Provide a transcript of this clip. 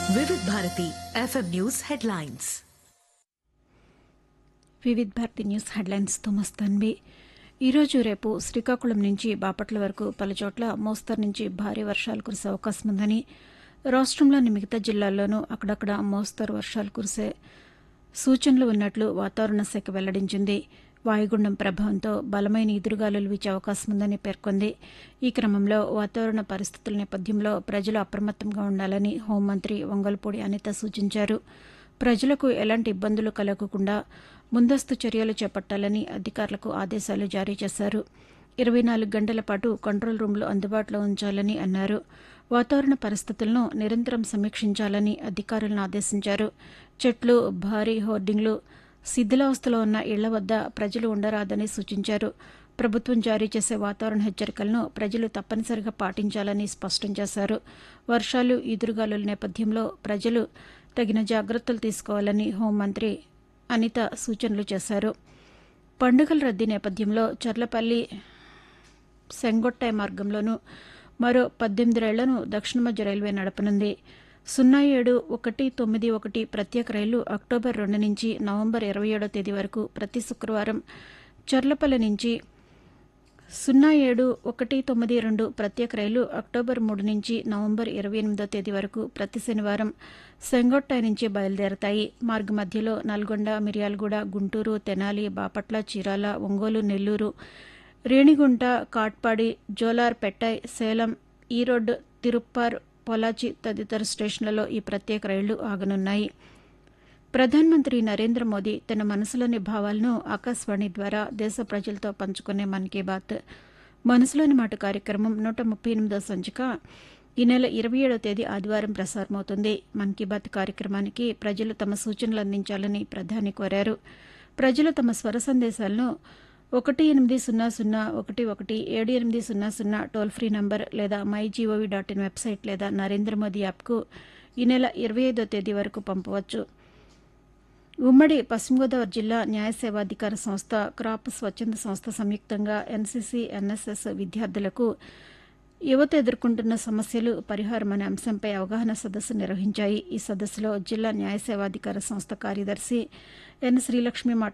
వివిధ Bharati F M news headlines Vividh Bharati news హెడ్లైన్స్తో మస్తాన్వి ఈరోజు రేపు శ్రీకాకుళం నుంచి బాపట్ల వరకు పలుచోట్ల మోస్తరు నుంచి భారీ వర్షాలు కురిసే అవకాశం ఉందని రాష్ట్రంలోని మిగతా జిల్లాల్లోనూ అక్కడక్కడ మోస్తరు వర్షాలు కురిసే సూచనలు ఉన్నట్లు వాతావరణ శాఖ వెల్లడించింది వాయుగుండం ప్రభావంతో బలమైన ఎదురుగాలులు వీచే అవకాశం ఉందని పేర్కొంది ఈ క్రమంలో వాతావరణ పరిస్థితుల నేపథ్యంలో ప్రజలు అప్రమత్తంగా ఉండాలని హోంమంత్రి వంగల్పూడి అనిత సూచించారు ప్రజలకు ఎలాంటి ఇబ్బందులు కలగకుండా ముందస్తు చర్యలు చేపట్టాలని అధికారులకు ఆదేశాలు జారీ చేశారు ఇరవై నాలుగు గంటల పాటు కంట్రోల్ రూమ్లు అందుబాటులో ఉంచాలని అన్నారు వాతావరణ పరిస్థితులను నిరంతరం సమీక్షించాలని అధికారులను ఆదేశించారు చెట్లు భారీ హోర్డింగ్లు శిథిలావస్థలో ఉన్న ఇళ్ల వద్ద ప్రజలు ఉండరాదని సూచించారు ప్రభుత్వం జారీ చేసే వాతావరణ హెచ్చరికలను ప్రజలు తప్పనిసరిగా పాటించాలని స్పష్టం చేశారు వర్షాలు ఈదురుగాలుల నేపథ్యంలో ప్రజలు తగిన జాగ్రత్తలు తీసుకోవాలని హోంమంత్రి అనిత సూచనలు చేశారు పండుగల రద్దీ నేపథ్యంలో చర్లపల్లి సెంగొట్టాయి మార్గంలోనూ మరో పద్దెనిమిది రైళ్లను దక్షిణ మధ్య రైల్వే నడపనుంది సున్నా ఏడు ఒకటి తొమ్మిది ఒకటి ప్రత్యేక రైలు అక్టోబర్ రెండు నుంచి నవంబర్ ఇరవై ఏడో తేదీ వరకు ప్రతి శుక్రవారం చర్లపల్లి నుంచి సున్నా ఏడు ఒకటి తొమ్మిది రెండు ప్రత్యేక రైలు అక్టోబర్ మూడు నుంచి నవంబర్ ఇరవై ఎనిమిదో తేదీ వరకు ప్రతి శనివారం సెంగొట్టాయి నుంచి బయలుదేరతాయి మార్గ మధ్యలో నల్గొండ మిర్యాలగూడ గుంటూరు తెనాలి బాపట్ల చీరాల ఒంగోలు నెల్లూరు రేణిగుంట కాట్పాడి జోలార్ పెట్టాయ్ సేలం ఈరోడ్ తిరుప్పార్ పొలాచి తదితర స్టేషన్లలో ఈ ప్రత్యేక రైళ్లు ఆగనున్నాయి ప్రధానమంత్రి నరేంద్ర మోదీ తన మనసులోని భావాలను ఆకాశవాణి ద్వారా దేశ ప్రజలతో పంచుకునే మన్ కీ బాత్ మనసులోని మాట కార్యక్రమం నూట ముప్పై ఎనిమిదో సంచిక ఈ నెల ఇరవై ఏడో తేదీ ఆదివారం ప్రసారమవుతుంది మన్ కీ బాత్ కార్యక్రమానికి ప్రజలు తమ సూచనలు అందించాలని ప్రధాని కోరారు ప్రజలు తమ స్వర సందేశాలను ఒకటి ఎనిమిది సున్నా సున్నా ఒకటి ఒకటి ఏడు ఎనిమిది సున్నా సున్నా టోల్ ఫ్రీ నంబర్ లేదా my G O V dot in website లేదా నరేంద్ర మోదీ యాప్కు ఈ నెల ఇరవై ఐదో తేదీ వరకు పంపవచ్చు ఉమ్మడి పశ్చిమ గోదావరి జిల్లా న్యాయ సేవాధికార సంస్థ క్రాప్ స్వచ్ఛంద సంస్థ సంయుక్తంగా ఎన్సీసీ ఎన్ఎస్ఎస్ విద్యార్థులకు యువత ఎదుర్కొంటున్న సమస్యలు పరిహారం అనే అంశంపై అవగాహన సదస్సు నిర్వహించాయి ఈ సదస్సులో జిల్లా న్యాయ సేవాధికార సంస్థ కార్యదర్శి ఎన్ శ్రీలక్ష్మి